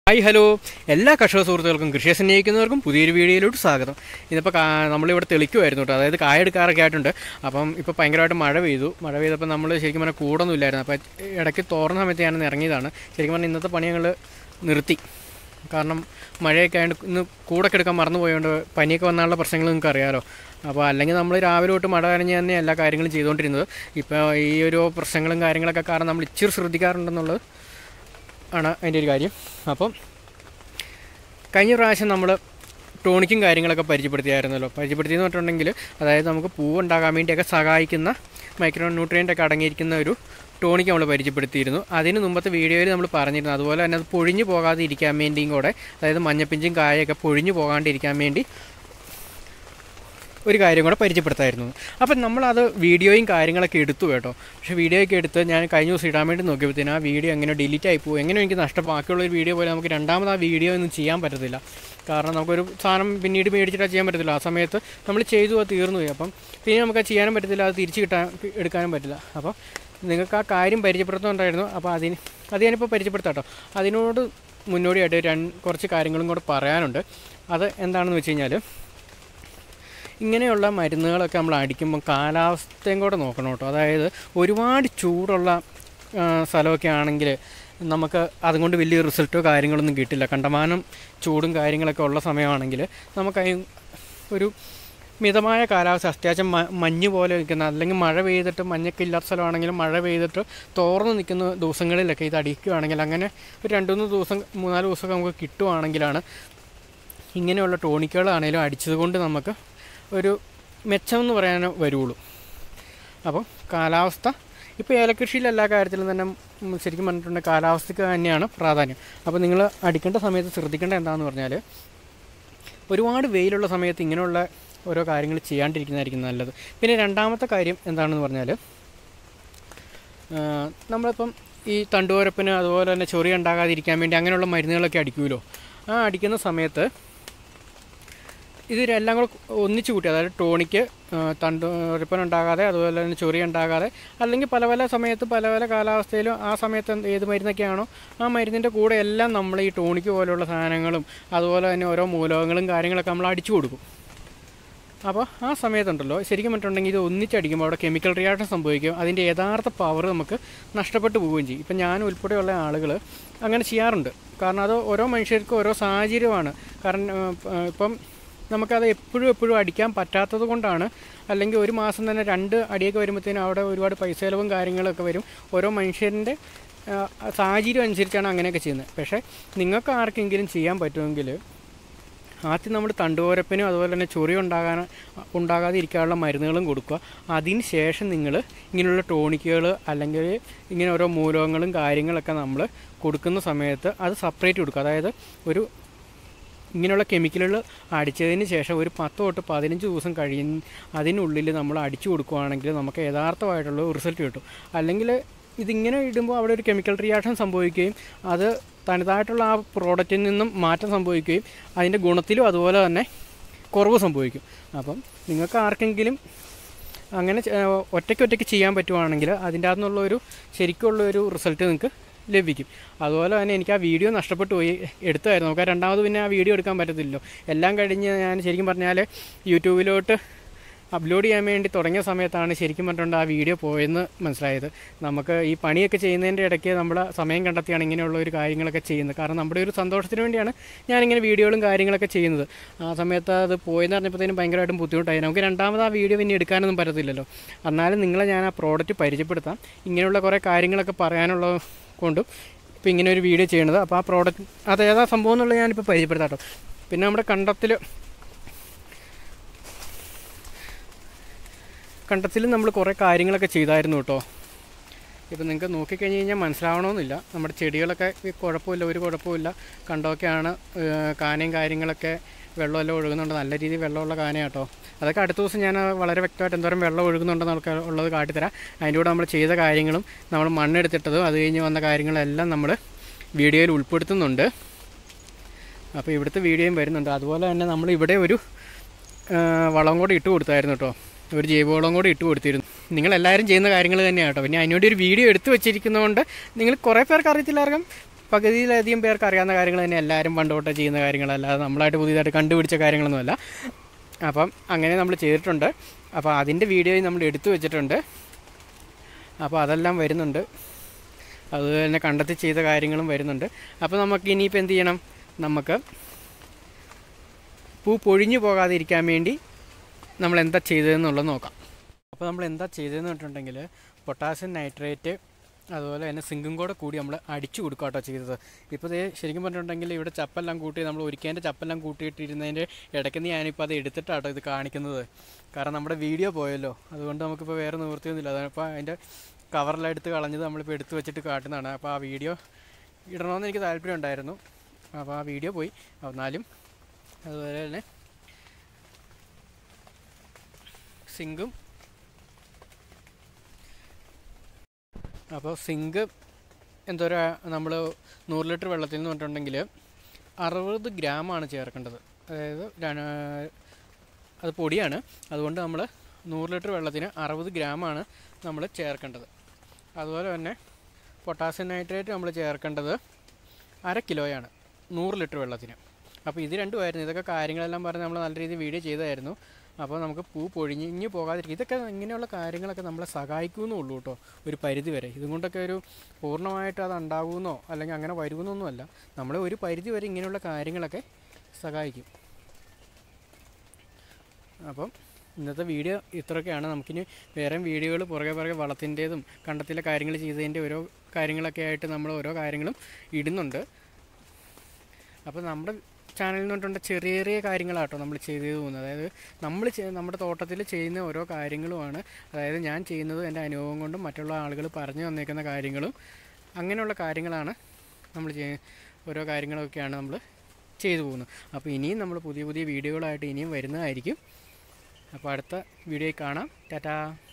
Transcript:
hi hello എല്ലാ കർഷക സുഹൃത്തുക്കൾക്കും കൃഷിയെ സ്നേഹിക്കുന്നവർക്കും പുതിയൊരു വീഡിയോയിലോട്ട് സ്വാഗതം ഇതിപ്പോൾ കാ നമ്മളിവിടെ തെളിക്കുമായിരുന്നു കേട്ടോ അതായത് കായെടുക്കാറൊക്കെ ആയിട്ടുണ്ട് അപ്പം ഇപ്പോൾ ഭയങ്കരമായിട്ട് മഴ പെയ്തു മഴ പെയ്തപ്പോൾ നമ്മൾ ശരിക്കും പറഞ്ഞാൽ കൂടൊന്നും ഇല്ലായിരുന്നു അപ്പോൾ ഇടയ്ക്ക് തോർന്ന സമയത്ത് ഞാൻ ഇറങ്ങിയതാണ് ശരിക്കും പറഞ്ഞാൽ ഇന്നത്തെ പണി ഞങ്ങൾ നിർത്തി കാരണം മഴയൊക്കെ ആയതുകൊണ്ട് ഇന്ന് കൂടൊക്കെ എടുക്കാൻ മറന്നു പോയതുകൊണ്ട് പനിയൊക്കെ വന്നാലുള്ള പ്രശ്നങ്ങൾ നിങ്ങൾക്ക് അറിയാമല്ലോ അപ്പോൾ അല്ലെങ്കിൽ നമ്മൾ രാവിലെ തൊട്ട് മഴ നനഞ്ഞ് തന്നെ എല്ലാ കാര്യങ്ങളും ചെയ്തുകൊണ്ടിരുന്നത് ഇപ്പോൾ ഈ ഒരു പ്രശ്നങ്ങളും കാര്യങ്ങളൊക്കെ കാരണം നമ്മൾ ഇച്ചിരി ശ്രദ്ധിക്കാറുണ്ടെന്നുള്ളത് ആണ് അതിൻ്റെ ഒരു കാര്യം അപ്പം കഴിഞ്ഞ പ്രാവശ്യം നമ്മൾ ടോണിക്കും കാര്യങ്ങളൊക്കെ പരിചയപ്പെടുത്തിയായിരുന്നല്ലോ പരിചയപ്പെടുത്തിയെന്ന് പറഞ്ഞിട്ടുണ്ടെങ്കിൽ അതായത് നമുക്ക് പൂവ് ഉണ്ടാകാൻ വേണ്ടിയൊക്കെ സഹായിക്കുന്ന മൈക്രോ ന്യൂട്രിയൻ്റ് ഒക്കെ അടങ്ങിയിരിക്കുന്ന ഒരു ടോണിക്ക് നമ്മൾ പരിചയപ്പെടുത്തിയിരുന്നു അതിന് മുമ്പത്തെ വീഡിയോയിൽ നമ്മൾ പറഞ്ഞിരുന്നു അതുപോലെ തന്നെ അത് പൊഴിഞ്ഞു പോകാതെ ഇരിക്കാൻ വേണ്ടിയും കൂടെ അതായത് മഞ്ഞപ്പിഞ്ചും കായൊക്കെ പൊഴിഞ്ഞു പോകാണ്ടിരിക്കാൻ വേണ്ടി ഒരു കാര്യം കൂടെ പരിചയപ്പെടുത്തായിരുന്നു അപ്പം നമ്മളത് വീഡിയോയും കാര്യങ്ങളൊക്കെ എടുത്തു കേട്ടോ പക്ഷേ വീഡിയോയൊക്കെ എടുത്ത് ഞാൻ കഴിഞ്ഞ ദിവസം ഇടാൻ വേണ്ടി നോക്കിയപ്പോഴത്തേനും ആ വീഡിയോ എങ്ങനെ ഡിലീറ്റ് ആയി പോകും എങ്ങനെ എനിക്ക് നഷ്ടം ബാക്കിയുള്ള ഒരു വീഡിയോ പോലെ നമുക്ക് രണ്ടാമത് ആ വീഡിയോ ഒന്നും ചെയ്യാൻ പറ്റത്തില്ല കാരണം നമുക്കൊരു സാധനം പിന്നീട് മേടിച്ചിട്ട് ചെയ്യാൻ പറ്റത്തില്ല ആ സമയത്ത് നമ്മൾ ചെയ്തു അത് തീർന്നു പോയി അപ്പം പിന്നെ നമുക്ക് അത് ചെയ്യാനും പറ്റത്തില്ല അത് തിരിച്ച് കിട്ടാൻ എടുക്കാനും പറ്റില്ല അപ്പം നിങ്ങൾക്ക് ആ കാര്യം പരിചയപ്പെടുത്തുന്നുണ്ടായിരുന്നു അപ്പോൾ അതിന് അത് ഞാനിപ്പോൾ പരിചയപ്പെടുത്താം കേട്ടോ അതിനോട് മുന്നോടിയായിട്ട് രണ്ട് കുറച്ച് കാര്യങ്ങളും കൂടെ പറയാനുണ്ട് അത് എന്താണെന്ന് വെച്ച് കഴിഞ്ഞാൽ ഇങ്ങനെയുള്ള മരുന്നുകളൊക്കെ നമ്മൾ അടിക്കുമ്പോൾ കാലാവസ്ഥയും കൂടെ നോക്കണം കേട്ടോ അതായത് ഒരുപാട് ചൂടുള്ള ആ, സ്ഥലമൊക്കെ ആണെങ്കിൽ നമുക്ക് അതുകൊണ്ട് വലിയ റിസൾട്ടോ കാര്യങ്ങളൊന്നും കിട്ടില്ല കണ്ടമാനം ചൂടും കാര്യങ്ങളൊക്കെ ഉള്ള സമയമാണെങ്കിൽ നമുക്ക് അയി- ഒരു മിതമായ കാലാവസ്ഥ അത്യാവശ്യം മ- മഞ്ഞ് പോലെ നിൽക്കുന്ന അല്ലെങ്കിൽ മഴ പെയ്തിട്ട് മഞ്ഞൊക്കെ ഇല്ലാത്ത സ്ഥലമാണെങ്കിലും മഴ പെയ്തിട്ട് തോർന്ന് നിൽക്കുന്ന ദിവസങ്ങളിലൊക്കെ ഇത് അടിക്കുകയാണെങ്കിൽ അങ്ങനെ ഒരു രണ്ട് മൂന്ന് ദിവസം മൂന്നാല് ദിവസമൊക്കെ നമുക്ക് കിട്ടുവാണെങ്കിലാണ് ഇങ്ങനെയുള്ള ടോണിക്കുകളാണേലും അടിച്ചത് കൊണ്ട് നമുക്ക് ഒരു മെച്ചം എന്ന് പറയാൻ വരുള്ളൂ അപ്പോൾ കാലാവസ്ഥ ഇപ്പോൾ ഏലകൃഷിയിൽ എല്ലാ കാര്യത്തിലും തന്നെ ഉം, ശരിക്കും പറഞ്ഞിട്ടുണ്ടെങ്കിൽ കാലാവസ്ഥയ്ക്ക് തന്നെയാണ് പ്രാധാന്യം അപ്പോൾ നിങ്ങൾ അടിക്കേണ്ട സമയത്ത് ശ്രദ്ധിക്കേണ്ട എന്താണെന്ന് പറഞ്ഞാൽ ഒരുപാട് വെയിലുള്ള സമയത്ത് ഇങ്ങനെയുള്ള ഓരോ കാര്യങ്ങൾ ചെയ്യാണ്ടിരിക്കുന്നതായിരിക്കും നല്ലത് പിന്നെ രണ്ടാമത്തെ കാര്യം എന്താണെന്ന് പറഞ്ഞാൽ ആ, നമ്മളിപ്പം ഈ തണ്ടുവരപ്പിന് അതുപോലെ തന്നെ ചൊറി ഉണ്ടാകാതിരിക്കാൻ വേണ്ടി അങ്ങനെയുള്ള മരുന്നുകളൊക്കെ അടിക്കുമല്ലോ ആ അടിക്കുന്ന സമയത്ത് ഇതെല്ലാം കൂടെ ഒന്നിച്ച് കൂട്ടി അതായത് ടോണിക്ക് തണ്ടുവരപ്പനുണ്ടാകാതെ അതുപോലെ തന്നെ ചൊറി ഉണ്ടാകാതെ അല്ലെങ്കിൽ പല പല സമയത്ത് പല പല കാലാവസ്ഥയിലും ആ സമയത്ത് എന്ത് ഏത് മരുന്നൊക്കെയാണോ ആ മരുന്നിൻ്റെ കൂടെ എല്ലാം നമ്മൾ ഈ ടോണിക്ക് പോലെയുള്ള സാധനങ്ങളും അതുപോലെ തന്നെ ഓരോ മൂലകങ്ങളും കാര്യങ്ങളൊക്കെ നമ്മൾ അടിച്ചു കൊടുക്കും അപ്പോൾ ആ സമയത്തുണ്ടല്ലോ ശരിക്കും പറഞ്ഞിട്ടുണ്ടെങ്കിൽ ഇത് ഒന്നിച്ചടിക്കുമ്പോൾ അവിടെ കെമിക്കൽ റിയാക്ഷൻ സംഭവിക്കും അതിൻ്റെ യഥാർത്ഥ പവർ നമുക്ക് നഷ്ടപ്പെട്ടു പോവുകയും ചെയ്യും ഇപ്പം ഞാൻ ഉൾപ്പെടെയുള്ള ആളുകൾ അങ്ങനെ ചെയ്യാറുണ്ട് കാരണം അത് ഓരോ മനുഷ്യർക്കും ഓരോ സാഹചര്യമാണ് കാരണം ഏഹ്, ഇപ്പം നമുക്കത് എപ്പോഴും എപ്പോഴും അടിക്കാൻ പറ്റാത്തത് കൊണ്ടാണ് അല്ലെങ്കിൽ ഒരു മാസം തന്നെ രണ്ട് അടിയൊക്കെ വരുമ്പോഴത്തേനും അവിടെ ഒരുപാട് പൈസ ചിലവും കാര്യങ്ങളൊക്കെ വരും ഓരോ മനുഷ്യൻ്റെ ഏഹ്, സാഹചര്യം അനുസരിച്ചാണ് അങ്ങനെയൊക്കെ ചെയ്യുന്നത് പക്ഷേ നിങ്ങൾക്ക് ആർക്കെങ്കിലും ചെയ്യാൻ പറ്റുമെങ്കിൽ ആദ്യം നമ്മൾ തണ്ടുപോരപ്പിനും അതുപോലെ തന്നെ ചൊറി ഉണ്ടാകാൻ ഉണ്ടാകാതെ ഇരിക്കാനുള്ള മരുന്നുകളും കൊടുക്കുക അതിന് ശേഷം നിങ്ങൾ ഇങ്ങനെയുള്ള ടോണിക്കുകൾ അല്ലെങ്കിൽ ഇങ്ങനെ ഓരോ മൂലകങ്ങളും കാര്യങ്ങളൊക്കെ നമ്മൾ കൊടുക്കുന്ന സമയത്ത് അത് സെപ്പറേറ്റ് കൊടുക്കുക അതായത് ഒരു ഇങ്ങനെയുള്ള കെമിക്കലുകൾ അടിച്ചതിന് ശേഷം ഒരു പത്ത് തൊട്ട് പതിനഞ്ച് ദിവസം കഴിയും അതിനുള്ളിൽ നമ്മൾ അടിച്ചു കൊടുക്കുകയാണെങ്കിൽ നമുക്ക് യഥാർത്ഥമായിട്ടുള്ള റിസൾട്ട് കിട്ടും അല്ലെങ്കിൽ ഇതിങ്ങനെ ഇടുമ്പോൾ അവിടെ ഒരു കെമിക്കൽ റിയാക്ഷൻ സംഭവിക്കുകയും അത് തനതായിട്ടുള്ള ആ പ്രോഡക്റ്റിൽ നിന്നും മാറ്റം സംഭവിക്കുകയും അതിൻ്റെ ഗുണത്തിലും അതുപോലെ തന്നെ കുറവ് സംഭവിക്കും അപ്പം നിങ്ങൾക്ക് ആർക്കെങ്കിലും അങ്ങനെ ചെ- ഏഹ് ഒറ്റയ്ക്ക് ഒറ്റയ്ക്ക് ചെയ്യാൻ പറ്റുവാണെങ്കിൽ അതിൻ്റെ അകത്തുനിന്നുള്ള ഒരു ശരിക്കുള്ള ഒരു റിസൾട്ട് നിങ്ങൾക്ക് ലഭിക്കും അതുപോലെ തന്നെ എനിക്ക് ആ വീഡിയോ നഷ്ടപ്പെട്ടു പോയി എടുത്തായിരുന്നു നമുക്ക് ആ രണ്ടാമത് പിന്നെ ആ വീഡിയോ എടുക്കാൻ പറ്റത്തില്ലല്ലോ എല്ലാം കഴിഞ്ഞ് ഞാൻ ശരിക്കും പറഞ്ഞാൽ യൂട്യൂബിലോട്ട് അപ്ലോഡ് ചെയ്യാൻ വേണ്ടി തുടങ്ങിയ സമയത്താണ് ശരിക്കും പറഞ്ഞിട്ടുണ്ട് ആ വീഡിയോ പോയെന്ന് മനസ്സിലായത് നമുക്ക് ഈ പണിയൊക്കെ ചെയ്യുന്നതിൻ്റെ ഇടയ്ക്ക് നമ്മൾ സമയം കണ്ടെത്തിയാണ് ഇങ്ങനെയുള്ള ഒരു കാര്യങ്ങളൊക്കെ ചെയ്യുന്നത് കാരണം നമ്മുടെ ഒരു സന്തോഷത്തിന് വേണ്ടിയാണ് ഞാനിങ്ങനെ വീഡിയോകളും കാര്യങ്ങളൊക്കെ ചെയ്യുന്നത് ആ സമയത്ത് അത് പോയെന്ന് പറഞ്ഞപ്പോഴത്തേനും ഭയങ്കരമായിട്ടും ബുദ്ധിമുട്ടായി നമുക്ക് രണ്ടാമത് ആ വീഡിയോ പിന്നെ എടുക്കാനൊന്നും പറ്റത്തില്ലല്ലോ എന്നാലും നിങ്ങളെ ഞാൻ ആ പ്രോഡക്റ്റ് പരിചയപ്പെടുത്താം ഇങ്ങനെയുള്ള കുറേ കാര്യങ്ങളൊക്കെ പറയാനുള്ളത് കൊണ്ടും ഇപ്പോൾ ഇങ്ങനെ ഒരു വീഡിയോ ചെയ്യണത് അപ്പോൾ ആ പ്രോഡക്റ്റ് അത് ഏതാ സംഭവം എന്നുള്ളത് ഞാനിപ്പോൾ പരിചയപ്പെടുത്താം കേട്ടോ പിന്നെ നമ്മുടെ കണ്ടത്തിൽ കണ്ടത്തിൽ നമ്മൾ കുറേ കാര്യങ്ങളൊക്കെ ചെയ്തായിരുന്നു കേട്ടോ ഇപ്പം നിങ്ങൾക്ക് നോക്കിക്കഴിഞ്ഞ് കഴിഞ്ഞാൽ മനസ്സിലാവണമെന്നില്ല നമ്മുടെ ചെടികളൊക്കെ ഈ കുഴപ്പമില്ല ഒരു കുഴപ്പമില്ല കണ്ടമൊക്കെയാണ് ഏഹ് കാനയും കാര്യങ്ങളൊക്കെ വെള്ളമെല്ലാം ഒഴുകുന്നുണ്ട് നല്ല രീതിയിൽ വെള്ളമുള്ള കാനയാട്ടോ അതൊക്കെ അടുത്ത ദിവസം ഞാൻ വളരെ വ്യക്തമായിട്ട് എന്തോരം വെള്ളം ഒഴുകുന്നുണ്ടെന്ന് നമുക്ക് ഉള്ളത് കാട്ടിത്തരാം അതിൻ്റെ കൂടെ നമ്മൾ ചെയ്ത കാര്യങ്ങളും നമ്മൾ മണ്ണെടുത്തിട്ടതും അത് കഴിഞ്ഞ് വന്ന കാര്യങ്ങളെല്ലാം നമ്മൾ വീഡിയോയിൽ ഉൾപ്പെടുത്തുന്നുണ്ട് അപ്പോൾ ഇവിടുത്തെ വീഡിയോയും വരുന്നുണ്ട് അതുപോലെ തന്നെ നമ്മൾ ഇവിടെ ഒരു ആ, വളം കൂടി ഇട്ട് കൊടുത്തായിരുന്നു കേട്ടോ ഒരു ജൈവവളം കൂടി ഇട്ട് കൊടുത്തിരുന്നു നിങ്ങളെല്ലാവരും ചെയ്യുന്ന കാര്യങ്ങൾ തന്നെയാണ് കേട്ടോ പിന്നെ അതിനുവേണ്ടി ഒരു വീഡിയോ എടുത്ത് വെച്ചിരിക്കുന്നതുകൊണ്ട് നിങ്ങൾ കുറേ പേർക്ക് അറിയത്തില്ലായിരിക്കും പകുതിയിലധികം പേർക്ക് അറിയാവുന്ന കാര്യങ്ങൾ തന്നെ എല്ലാവരും പണ്ട് തൊട്ടേ ചെയ്യുന്ന കാര്യങ്ങളല്ലാതെ നമ്മളായിട്ട് പുതിയതായിട്ട് കണ്ടുപിടിച്ച കാര്യങ്ങളൊന്നുമല്ല അപ്പം അങ്ങനെ നമ്മൾ ചെയ്തിട്ടുണ്ട് അപ്പോൾ അതിൻ്റെ വീഡിയോയും നമ്മൾ എടുത്തു വെച്ചിട്ടുണ്ട് അപ്പോൾ അതെല്ലാം വരുന്നുണ്ട് അതുപോലെ തന്നെ കണ്ടെത്തി ചെയ്ത കാര്യങ്ങളും വരുന്നുണ്ട് അപ്പോൾ നമുക്ക് ഇനിയിപ്പോൾ എന്ത് ചെയ്യണം നമുക്ക് പൂ പൊഴിഞ്ഞു പോകാതിരിക്കാൻ വേണ്ടി നമ്മൾ എന്താ ചെയ്തതെന്നുള്ളത് നോക്കാം അപ്പോൾ നമ്മൾ എന്താ ചെയ്തതെന്ന് പറഞ്ഞിട്ടുണ്ടെങ്കിൽ പൊട്ടാസ്യം നൈട്രേറ്റ് അതുപോലെ തന്നെ സിങ്കും കൂടെ കൂടി നമ്മൾ അടിച്ചു കൊടുക്കുക കേട്ടോ ചെയ്തത് ഇപ്പോൾ ഇത് ശരിക്കും പറഞ്ഞിട്ടുണ്ടെങ്കിൽ ഇവിടെ ചപ്പെല്ലാം കൂട്ടി നമ്മൾ ഒരിക്കേൻ്റെ ചപ്പെല്ലാം കൂട്ടിയിട്ടിരുന്നതിൻ്റെ ഇടയ്ക്ക് നിന്ന് ഞാനിപ്പോൾ അത് എടുത്തിട്ടാട്ടോ ഇത് കാണിക്കുന്നത് കാരണം നമ്മുടെ വീഡിയോ പോയല്ലോ അതുകൊണ്ട് നമുക്കിപ്പോൾ വേറെ നിവൃത്തിയൊന്നുമില്ല അതപ്പോൾ അതിൻ്റെ കവറെല്ലാം എടുത്ത് കളഞ്ഞത് നമ്മളിപ്പോൾ എടുത്ത് വെച്ചിട്ട് കാട്ടുന്നതാണ് അപ്പോൾ ആ വീഡിയോ ഇടണമെന്ന് എനിക്ക് താല്പര്യം ഉണ്ടായിരുന്നു അപ്പോൾ ആ വീഡിയോ പോയി എന്നാലും അതുപോലെ തന്നെ സിങ്കും അപ്പോൾ സിങ്ക് എന്തോരാ നമ്മൾ നൂറ് ലിറ്റർ വെള്ളത്തിൽ എന്ന് പറഞ്ഞിട്ടുണ്ടെങ്കിൽ അറുപത് ഗ്രാമാണ് ചേർക്കേണ്ടത് അതായത് ര- അത് പൊടിയാണ് അതുകൊണ്ട് നമ്മൾ നൂറ് ലിറ്റർ വെള്ളത്തിന് അറുപത് ഗ്രാമാണ് നമ്മൾ ചേർക്കേണ്ടത് അതുപോലെ തന്നെ പൊട്ടാസ്യം നൈട്രേറ്റ് നമ്മൾ ചേർക്കേണ്ടത് അര കിലോയാണ് നൂറ് ലിറ്റർ വെള്ളത്തിന് അപ്പോൾ ഇത് രണ്ടുമായിരുന്നു ഇതൊക്കെ കാര്യങ്ങളെല്ലാം പറഞ്ഞ് നമ്മൾ നല്ല രീതിയിൽ വീഡിയോ ചെയ്തായിരുന്നു അപ്പോൾ നമുക്ക് പൂ പൊഴിഞ്ഞ് പോകാതിരിക്കും ഇതൊക്കെ ഇങ്ങനെയുള്ള കാര്യങ്ങളൊക്കെ നമ്മളെ സഹായിക്കുമെന്നേ ഉള്ളൂ കേട്ടോ ഒരു പരിധി വരെ ഇതും കൊണ്ടൊക്കെ ഒരു പൂർണ്ണമായിട്ട് അത് ഉണ്ടാകുമെന്നോ അല്ലെങ്കിൽ അങ്ങനെ വരുമെന്നൊന്നുമല്ല നമ്മളെ ഒരു പരിധി വരെ ഇങ്ങനെയുള്ള കാര്യങ്ങളൊക്കെ സഹായിക്കും അപ്പം ഇന്നത്തെ വീഡിയോ ഇത്രയൊക്കെയാണ് നമുക്കിനി വേറെ വീഡിയോകൾ പുറകെ പുറകെ വളത്തിൻ്റേതും കണ്ടത്തിലെ കാര്യങ്ങൾ ചെയ്തതിൻ്റെ ഓരോ കാര്യങ്ങളൊക്കെ ആയിട്ട് നമ്മൾ ഓരോ കാര്യങ്ങളും ഇടുന്നുണ്ട് അപ്പോൾ നമ്മുടെ ചാനലിൽ നിന്ന് പറഞ്ഞിട്ടുണ്ട് ചെറിയ ചെറിയ കാര്യങ്ങളാട്ടോ നമ്മൾ ചെയ്തു പോകുന്നത് അതായത് നമ്മൾ ചെ- നമ്മുടെ തോട്ടത്തിൽ ചെയ്യുന്ന ഓരോ കാര്യങ്ങളുമാണ് അതായത് ഞാൻ ചെയ്യുന്നത് എൻ്റെ അനുഭവം കൊണ്ടും മറ്റുള്ള ആളുകൾ പറഞ്ഞു തന്നേക്കുന്ന കാര്യങ്ങളും അങ്ങനെയുള്ള കാര്യങ്ങളാണ് നമ്മൾ ചെയ്യ ഓരോ കാര്യങ്ങളൊക്കെയാണ് നമ്മൾ ചെയ്തു പോകുന്നത് അപ്പോൾ ഇനിയും നമ്മൾ പുതിയ പുതിയ വീഡിയോകളായിട്ട് ഇനിയും വരുന്നതായിരിക്കും അപ്പോൾ അടുത്ത വീഡിയോയിൽ കാണാം ടാറ്റാ